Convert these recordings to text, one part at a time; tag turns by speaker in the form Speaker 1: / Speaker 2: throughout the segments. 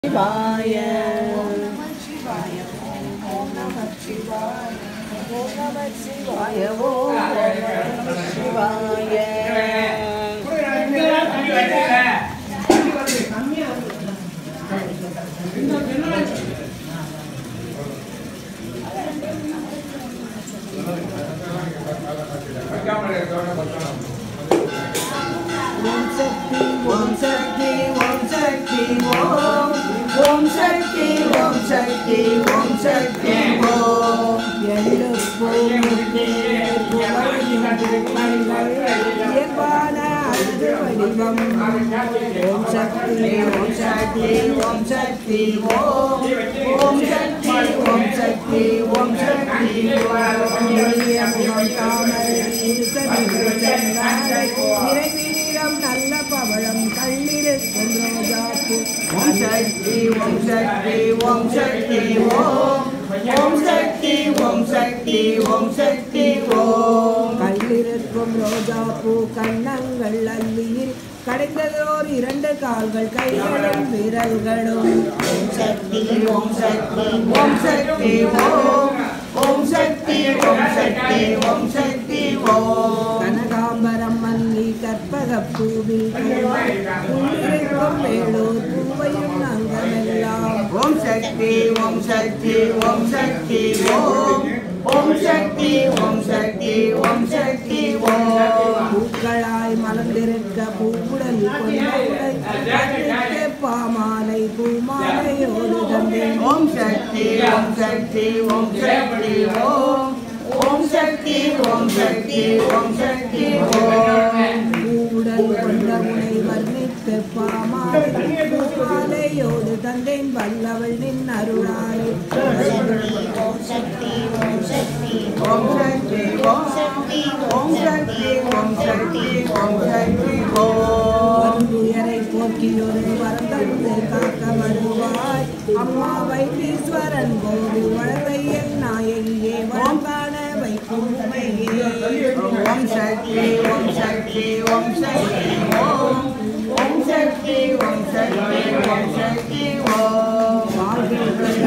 Speaker 1: சிவாய ஓம் நம சிவாய ஓம் நம சிவாய ஓம் நம சிவாய ஓம் சக்தி ஓம் சக்தி ஓம் சக்தி ஓம் ஓம் சக்தி ஓம் சக்தி ஓம் சக்தி ஓம் எழுப்போம் இயல்பான அழகு வடிவம் ஓம் சக்தி ஓம் சக்தி ஓம் சக்தி ஓம் ஓம் சக்தி ஓம் சக்தி ஓம் சக்தி ஓம் தாமரை நிறைவினிடம் நல்ல பவளம் கள்ளிருக்கும் ரோஜாப்பு ஓம் சக்தி ஓம் சக்தி ஓம் சக்தி ஓம் ஓம் சக்தி ஓம் சக்தி ஓம் சக்தி ஓம் கள்ளிருக்கும் ரோஜாப்பூ கண்ணங்கள் அல்லியில் கடைந்ததோர் இரண்டு கால்கள் கைகளும் விரல்களும் ஓம் சக்தி ஓம் சக்தி ஓம் சக்தி ஓம் ஓம் சக்தி ஓம் சக்தி ஓம் சக்தி ஓம் கனகாம்பரம் மல்லி கற்பக பூவில் உள்ளிருக்கும் வேலூர் பூவையும் அங்கமெல்லாம் ஓம் சக்தி ஓம் சக்தி ஓம் சக்தி ஓம் ஓம் சக்தி ஓம் சக்தி ஓம் சக்தி ஓம் பூக்களாய் மலர்ந்திருக்க பூவுடல் கொண்டை பாமாலை பூமாலையோடு தந்தேன் ஓம் சக்தி ஓம் சக்தி ஓம் சக்தி ஓம் ஓம் சக்தி ஓம் சக்தி ஓம் சக்தி ஓம் பூவுடல் கொண்ட உனை வர்ணித்து பாமாலை பூமாலையோடு தந்தேன் வல்லவள் நின் அருளாலே
Speaker 2: ஓம் சக்தி ஓம் சக்தி
Speaker 1: ஓம் சக்தி ஓம் சக்தி ஓம் சக்தி ஓம் சக்தி ஓம் சக்தி ஓம் துயரை போக்கியொரு வரம் தந்து காக்க வருவாய் அம்மா வைத்தீஸ்வரன் கோவில் வளர்த்தையல் நாயகியே வரம் காண வைக்கும் உமையே ஓம் சக்தி ஓம் சக்தி ஓம் சக்தி ஓம் ஓம் சக்தி ஓம் சக்தி ஓம் சக்தி ஓம்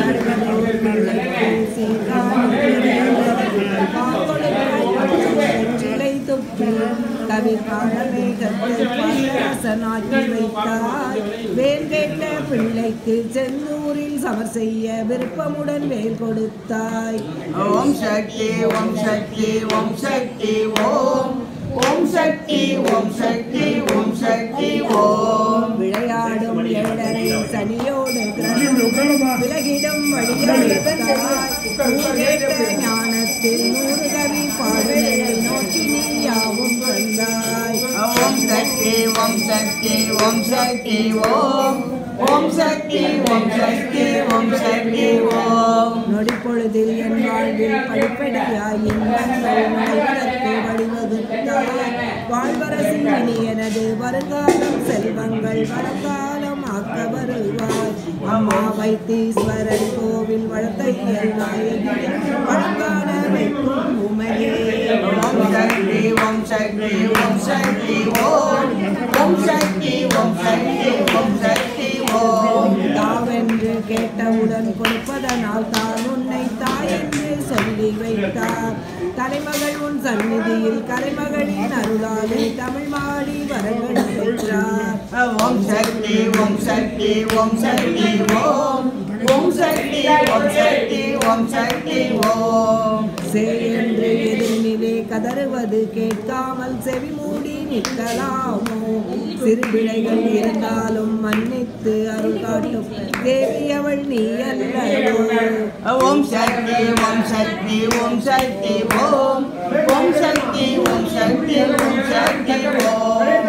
Speaker 1: பிள்ளைக்கு செந்தூரில் சமர் செய்ய விருப்பமுடன் வேல் கொடுத்தாய் ஓம் சக்தி ஓம் சக்தி ஓம் சக்தி ஓம் ஓம் சக்தி ஓம் சக்தி ஓம் சக்தி ஓம் விளையாடும் ஏழரை சனியோடு கிரகணம் விலகிடும் வழியாக ஞானத்தில் நூறு கவி பாடுகளை நோக்கி நீ யாவும் தந்தாய் ஓம் சக்தி ஓம் சக்தி ஓம் சக்தி ஓம் ஓம் சக்தி ஓம் சக்தி ஓம் சக்தி ஓம் நொடி பொழுதில் என் வாழ்வில் படிப்படியாய் இன்பங்கள் நடைபெறக்கு வழிவகுத்தாய் வாழ்வரசி இனி எனது வருங்காலம் செல்வங்கள் வருங்காலம் ஆக்க வருவாய் அம்மா வைத்தீஸ்வரன் கோவில் வளர்த்தையல் நாயகி வழங்கான வைக்கும் உமையே ஓம் சக்தி ஓம் சக்தி ஓம் சக்தி ஓம் ஓம் சக்தி ஓம் சக்தி ஓம் சக்தி ஓம் தாவென்று கேட்டவுடன் கொடுப்பதனால் தான் உன்னை தாய் என்று சொல்லி வைத்தார் தலைமகள் உன் சந்நிதியில் கலைமகளின் அருளாலே தமிழ் மாடி வரங்கள் பெற்றார் ஓம் சக்தி ஓம் சக்தி ஓம் சக்தி ஓம் ஓம் சக்தி ஓம் சக்தி ஓம் சக்தி ஓம் சே என்று எதிரினிலே கதறுவது கேட்காமல் செவி மூடி நிற்கலாமோ சிறு பிழைகள் இருந்தாலும் மன்னித்து அருள் காட்டும் தேவி அவள் நீ அல்லவோ ஓம் சக்தி ஓம் சக்தி ஓம் சக்தி ஓம் ஓம் சக்தி ஓம் சக்தி ஓம் சக்தி ஓம்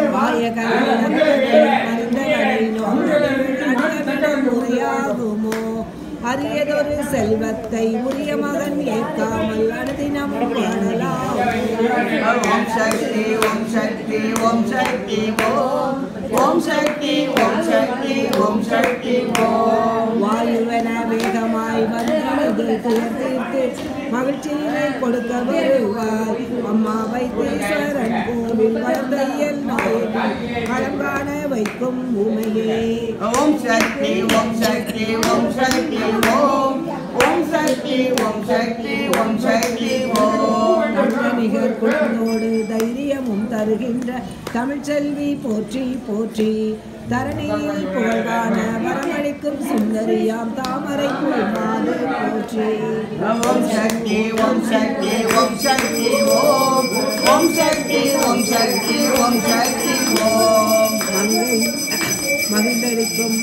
Speaker 1: முறையாகுமோ அரியதொரு செல்வத்தை உரிய மகன் ஏற்காமல் அனுதினமும் வாழலாம் ஓம் சக்தி ஓம் சக்தி ஓம் சக்தி ஓம் ஓம் சக்தி ஓம் சக்தி ஓம் சக்தி ஓம் வாயுவென வேகமாய் வந்து துயர் தீர்த்து மகிழ்ச்சியினை கொடுக்க வருவாய் அம்மா வைத்தீஸ்வரன் கோவில் வளர்ந்தையல் நாயகி களங்காண வைக்கும் உமையே
Speaker 3: ஓம் சக்தி ஓம் சக்தி ஓம் சக்தி ஓம் ஓம் சக்தி ஓம் சக்தி ஓம் சக்தி ஓம்
Speaker 1: நல்ல நிகர் குழந்தோடு தைரியமும் தருகின்ற தமிழ்ச்செல்வி போற்றி போற்றி தரணியில் புகழ்வான வரமளிக்கும் சுந்தரியாம் தாமரை குழுமாறு போற்றி
Speaker 3: ஓம் சக்தி ஓம் சக்தி ஓம் சக்தி ஓம் ஓம் சக்தி ஓம் சக்தி ஓம் சக்தி ஓம்
Speaker 1: மங்கை மகிழ்ந்தளிக்கும்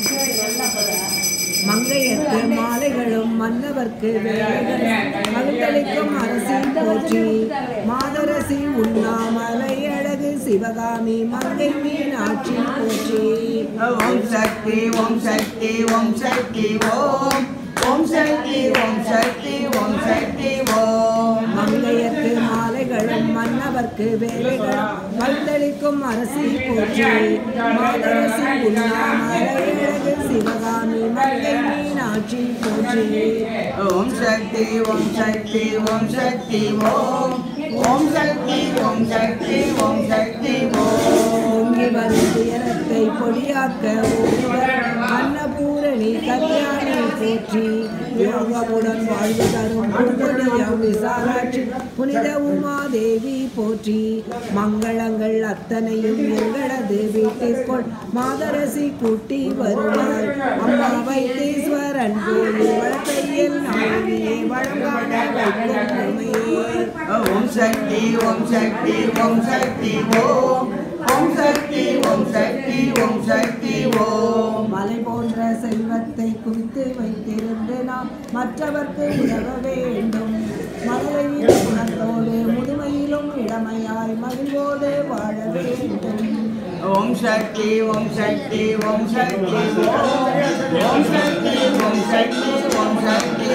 Speaker 1: மங்கையர்க்கு மாலைகளும் மன்னவர்க்கு வேலைகளும் மகிழ்ந்தளிக்கும் அரசி போற்றி மாதரசி உண்ணாமலை அழகு சிவகாமி மங்கை மீனாட்சி போற்றி
Speaker 3: ஓம் சக்தி ஓம் சக்தி ஓம் சக்தி ஓம் ஓம் சக்தி ஓம் சக்தி ஓம் சக்தி ஓம்
Speaker 1: மங்கையர்க்கு மாலைகளும் மன்னவர்க்கு வேலைகளும் மகிழ்ந்தளிக்கும் அரசி போற்றி மாதரசி உண்ணாமலை அழகு சிவகாமி மங்கை மீனாட்சி போற்றி
Speaker 3: ஓம் சக்தி ஓம் சக்தி ஓம் சக்தி ஓம் ஓம் சக்தி ஓம் சக்தி ஓம் சக்தி ஓம்
Speaker 1: பொங்கி வரும் துயரத்தை பொடியாக்க ஓடிவர் அன்னபூரணி கல்யாணி போற்றி யோகமுடன் வாழ்வு தரும் பொன்கொடியம் விசாலாட்சி புனித உமாதேவி போற்றி மங்களங்கள் அத்தனையும் எங்களது வீட்டிற்குள் மாதரசி கூட்டி வருவாய் அம்மா வைத்தீஸ்வரன் கோயில் வளத்தையில் நாயகியே வழங்கான வைக்கும் உமையே
Speaker 3: ஓம் சக்தி ஓம் சக்தி ஓம் சக்தி ஓம் ஓம் சக்தி ஓம் சக்தி ஓம் சக்தி ஓம்
Speaker 1: மலை போன்ற செல்வத்தை குவித்து வைத்திருந்து நாம் மற்றவர்க்கு உதவ வேண்டும் மலையில் குணத்தோடு முதுமையிலும் இளமையாய் மகிழ்வோடு வாழ வேண்டும்
Speaker 3: ஓம் சக்தி ஓம் சக்தி ஓம் சக்தி ஓம் ஓம் சக்தி ஓம் சக்தி ஓம் சக்தி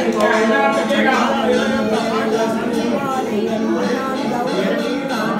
Speaker 3: ஓம்
Speaker 1: திருவாலயம் நான் கௌரவம்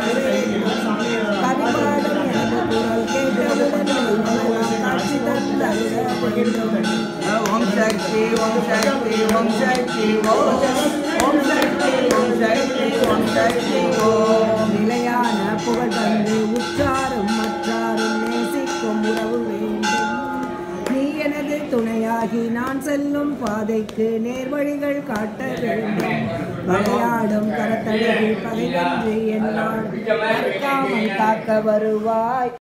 Speaker 1: கவிபாடம் எனது குரல் கேட்டவுடன் மெய்மனலாம் காட்சி தந்தருள வேண்டும்
Speaker 3: ஓம் சக்தி ஓம் சக்தி ஓம் சக்தி ஓம் ஓம் சக்தி ஓம் சக்தி ஓம் சக்தி ஓம்
Speaker 1: நிலையான புகழ் தந்து உற்றாரும் மற்றாரும் நேசிக்கும் உறவு வேண்டும் நீ எனது துணையாகி நான் செல்லும் பாதைக்கு நேர்வழிகள் காட்ட வேண்டும் விளையாடும் கரத்தடையில் பகைவன்றி என்னால் மறக்காமல் காக்க வருவாய்